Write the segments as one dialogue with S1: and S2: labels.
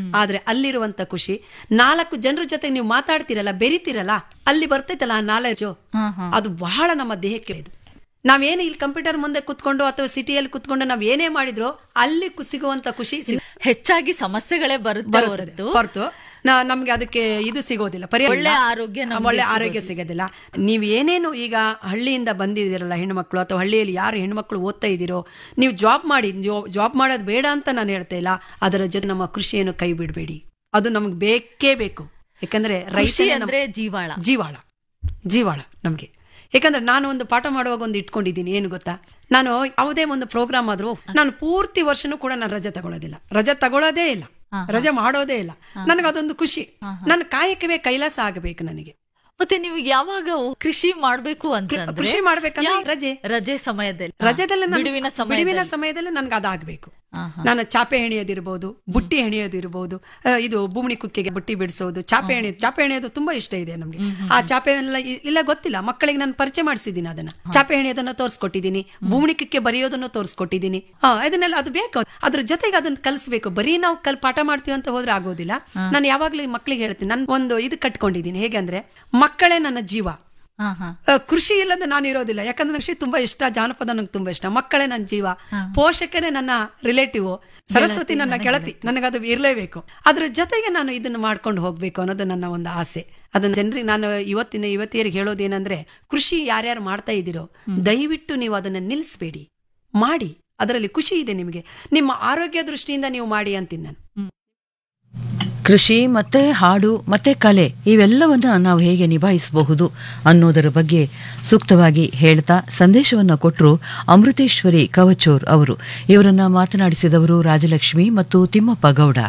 S1: ಆದ್ರೆ ಅಲ್ಲಿರುವಂತ ಖುಷಿ ನಾಲ್ಕು ಜನರ ಜೊತೆ ನೀವು ಮಾತಾಡ್ತಿರಲ್ಲ ಬೆರಿತಿರಲ್ಲ ಅಲ್ಲಿ ಬರ್ತೈತಲ್ಲ ಆ ನಾಲೆಜು
S2: ಹಾ ಹಾ
S1: ಅದು ಬಹಳ ನಮ್ಮ ದೇಹಕ್ಕೆ ಇದು ನಾವೇನೇ ಇಲ್ಲಿ ಕಂಪ್ಯೂಟರ್ ಮುಂದೆ ಕುತ್ಕೊಂಡು ಅಥವಾ ಸಿಟಿಯಲ್ಲಿ ಕುತ್ಕೊಂಡು ನಾವ್ ಏನೇ ಮಾಡಿದ್ರು ಅಲ್ಲಿ ಕು- ಸಿಗುವಂತ ಖುಷಿ ಸಿಗ್-
S2: ಹೆಚ್ಚಾಗಿ ಸಮಸ್ಯೆಗಳೇ ಬರುತ್ತೆ
S1: ಬರುತ್ತದೆ
S2: ಹೊರತು
S1: ಹೊರತು ನಾ- ನಮ್ಗೆ ಅದಕ್ಕೆ ಇದು ಸಿಗೋದಿಲ್ಲ ಪರಿಹಾರ
S2: ಒಳ್ಳೆ
S1: ಇಲ್ಲ.
S2: ಆರೋಗ್ಯ ನಮ್ಗೆ
S1: ಒಳ್ಳೆ ಆರೋಗ್ಯ ಸಿಗೋದಿಲ್ಲ ನೀವು ಏನೇನು ಈಗ ಹಳ್ಳಿಯಿಂದ ಬಂದಿದ್ದೀರಲ್ಲ ಹೆಣ್ಮಕ್ಳು ಅಥವಾ ಹಳ್ಳಿಯಲ್ಲಿ ಯಾರು ಹೆಣ್ಮಕ್ಳು ಓದ್ತಾ ಇದ್ದೀರೋ ನೀವು ಜಾಬ್ ಮಾಡಿ ಜಾಬ್ ಮಾಡೋದು ಬೇಡ ಅಂತ ನಾನು ಹೇಳ್ತಾ ಇಲ್ಲ ಅದರ ಜೊತೆ ನಮ್ಮ ಕೃಷಿಯನ್ನು ಕೈ ಬಿಡಬೇಡಿ ಅದು ನಮ್ಗೆ ಬೇಕೇ ಬೇಕು ಯಾಕಂದ್ರೆ
S2: ಕೃಷಿ
S1: ರೈತ
S2: ಅಂದ್ರೆ ಜೀವಾಳ
S1: ಜೀವಾಳ ಜೀವಾಳ ನಮಗೆ ಯಾಕಂದ್ರೆ ನಾನು ಒಂದು ಪಾಠ ಮಾಡುವಾಗ ಒಂದು ಇಟ್ಕೊಂಡಿದ್ದೀನಿ ಏನು ಗೊತ್ತಾ ನಾನು ಯಾವುದೇ ಒಂದು ಪ್ರೋಗ್ರಾಮ್ ಆದ್ರೂ ನಾನು ಪೂರ್ತಿ ವರ್ಷನೂ ಕೂಡ ನಾನು ರಜೆ ತಗೊಳ್ಳೋದಿಲ್ಲ ರಜೆ ತಗೊಳ್ಳೋದೇ ಇಲ್ಲ ರಜೆ ಮಾಡೋದೇ ಇಲ್ಲ ನನಗೆ ಅದೊಂದು ಖುಷಿ ನನ್ನ ಕಾಯಕವೇ ಕೈಲಾಸ ಆಗಬೇಕು ನನಗೆ
S2: ಮತ್ತೆ ನೀವು ಯಾವಾಗ ಕೃಷಿ ಮಾಡ್ಬೇಕು ಅಂತಂದ್ರೆ
S1: ಕೃಷಿ ಮಾಡ್ಬೇಕಂದ್ರೆ
S2: ಯಾವ-
S1: ರಜೆ
S2: ರಜೆ ಸಮಯದಲ್ಲಿ
S1: ರಜೆದಲ್ಲಿ ನಾನು-
S2: ಬಿಡುವಿನ
S1: ಬಿಡುವಿನ
S2: ಸಮಯದಲ್ಲಿ
S1: ಸಮಯದಲ್ಲಿ ನನ್ಗೆ ಅದಾಗಬೇಕು
S2: ಹಾ,
S1: ನಾನು ಚಾಪೆ ಹೆಣಿಯೋದಿರ್ಬೋದು ಬುಟ್ಟಿ ಹೆಣಿಯೋದಿರ್ಬೋದು ಆ, ಇದು ಬೂಮಣಿ ಕುಕ್ಕೆಗೆ ಬುಟ್ಟಿ ಬಿಡಿಸೋದು ಚಾಪೆ ಹೆಣಿಯೋದು ಚಾಪೆ ಹೆಣಿಯೋದು ತುಂಬಾ ಇಷ್ಟ ಇದೆ ನಮ್ಗೆ ಆ ಚಾಪೆ ಎಲ್ಲ ಇ- ಇಲ್ಲ ಗೊತ್ತಿಲ್ಲ ಮಕ್ಕಳಿಗೆ ನಾನು ಪರಿಚಯ ಮಾಡಿಸಿದ್ದೀನಿ ಅದನ್ನ ಚಾಪೆ ಹೆಣಿಯೋದನ್ನ ತೋರಿಸ್ಕೊಟ್ಟಿದ್ದೀನಿ ಬೂಮಣಿ ಕುಕ್ಕೆ ಬರೆಯೋದನ್ನು ತೋರಿಸ್ಕೊಟ್ಟಿದ್ದೀನಿ ಹಾ ಇದನ್ನೆಲ್ಲ ಅದು ಬೇಕು ಅದ್ರ ಜೊತೆಗೆ ಅದನ್ನ ಕಲಿಸ್ಬೇಕು ಬರೀ ನಾವು ಕಲ್ ಪಾಠ ಮಾಡ್ತೀವಿ ಅಂತ ಹೋದ್ರೆ ಆಗೋದಿಲ್ಲ ನಾನು ಯಾವಾಗ್ಲೂ ಈ ಮಕ್ಕಳಿಗೆ ಹೇಳ್ತೀನಿ ನಾನು ಒಂದು ಇದು ಕಟ್ಕೊಂಡಿದ್ದೀನಿ ಹೇಗೆ ಅಂದ್ರೆ ಮಕ್ಕಳೇ ನನ್ನ ಜೀವ
S2: ಹಾ ಹಾ
S1: ಆ, ಕೃಷಿ ಇಲ್ಲದೆ ನಾನು ಇರೋದಿಲ್ಲ ಯಾಕಂದ್ರೆ ನನಗೆ ಕೃಷಿ ತುಂಬಾ ಇಷ್ಟ ಜಾನಪದ ನಂಗೆ ತುಂಬಾ ಇಷ್ಟ ಮಕ್ಕಳೇ ನನ್ನ ಜೀವ ಪೋಷಕರೇ ನನ್ನ ರಿಲೇಟಿವ್ ಸರಸ್ವತಿ ನನ್ನ ಗೆಳತಿ ನನಗದು ಇರಲೇಬೇಕು ಅದ್ರ ಜೊತೆಗೆ ನಾನು ಇದನ್ನ ಮಾಡ್ಕೊಂಡು ಹೋಗ್ಬೇಕು ಅನ್ನೋದು ನನ್ನ ಒಂದು ಆಸೆ ಅದನ್ನ ಜನರಿಗೆ ನಾನು ಇವತ್ತಿನ ಯುವತಿಯರಿಗೆ ಹೇಳೋದೇನಂದ್ರೆ ಕೃಷಿ ಯಾರ್ಯಾರು ಮಾಡ್ತಾ ಇದ್ದೀರೋ ದಯವಿಟ್ಟು ನೀವು ಅದನ್ನ ನಿಲ್ಲಿಸ್ಬೇಡಿ ಮಾಡಿ ಅದರಲ್ಲಿ ಖುಷಿ ಇದೆ ನಿಮಗೆ ನಿಮ್ಮ ಆರೋಗ್ಯ ದೃಷ್ಟಿಯಿಂದ ನೀವು ಮಾಡಿ ಅಂತೀನಿ ನಾನು
S3: ಕೃಷಿ ಮತ್ತೆ ಹಾಡು ಮತ್ತೆ ಕಲೆ ಇವೆಲ್ಲವನ್ನ ನಾವು ಹೇಗೆ ನಿಭಾಯಿಸಬಹುದು ಅನ್ನೋದರ ಬಗ್ಗೆ ಸೂಕ್ತವಾಗಿ ಹೇಳ್ತಾ ಸಂದೇಶವನ್ನ ಕೊಟ್ಟರು ಅಮೃತೇಶ್ವರಿ ಕವಚೂರ್ ಅವರು ಇವರನ್ನ ಮಾತನಾಡಿಸಿದವರು ರಾಜಲಕ್ಷ್ಮಿ ಮತ್ತು ತಿಮ್ಮಪ್ಪ ಗೌಡ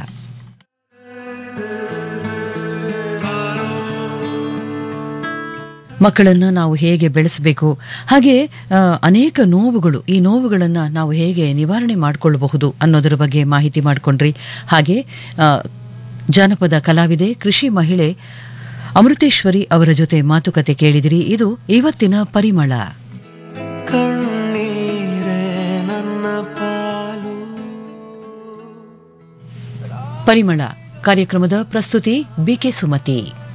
S3: ಮಕ್ಕಳನ್ನ ನಾವು ಹೇಗೆ ಬೆಳೆಸಬೇಕು ಹಾಗೆ ಆ, ಅನೇಕ ನೋವುಗಳು ಈ ನೋವುಗಳನ್ನು ನಾವು ಹೇಗೆ ನಿವಾರಣೆ ಮಾಡಿಕೊಳ್ಳಬಹುದು ಅನ್ನೋದರ ಬಗ್ಗೆ ಮಾಹಿತಿ ಮಾಡಿಕೊಂಡ್ರಿ ಹಾಗೆ ಆ, ಜಾನಪದ ಕಲಾವಿದೆ ಕೃಷಿ ಮಹಿಳೆ ಅಮೃತೇಶ್ವರಿ ಅವರ ಜೊತೆ ಮಾತುಕತೆ ಕೇಳಿದಿರಿ ಇದು ಇವತ್ತಿನ ಪರಿಮಳ
S4: ಕಣ್ಣೀರೇ ನನ್ನ ಪಾಲು
S3: ಪರಿಮಳ ಕಾರ್ಯಕ್ರಮದ ಪ್ರಸ್ತುತಿ ಬಿಕೆ ಸುಮತಿ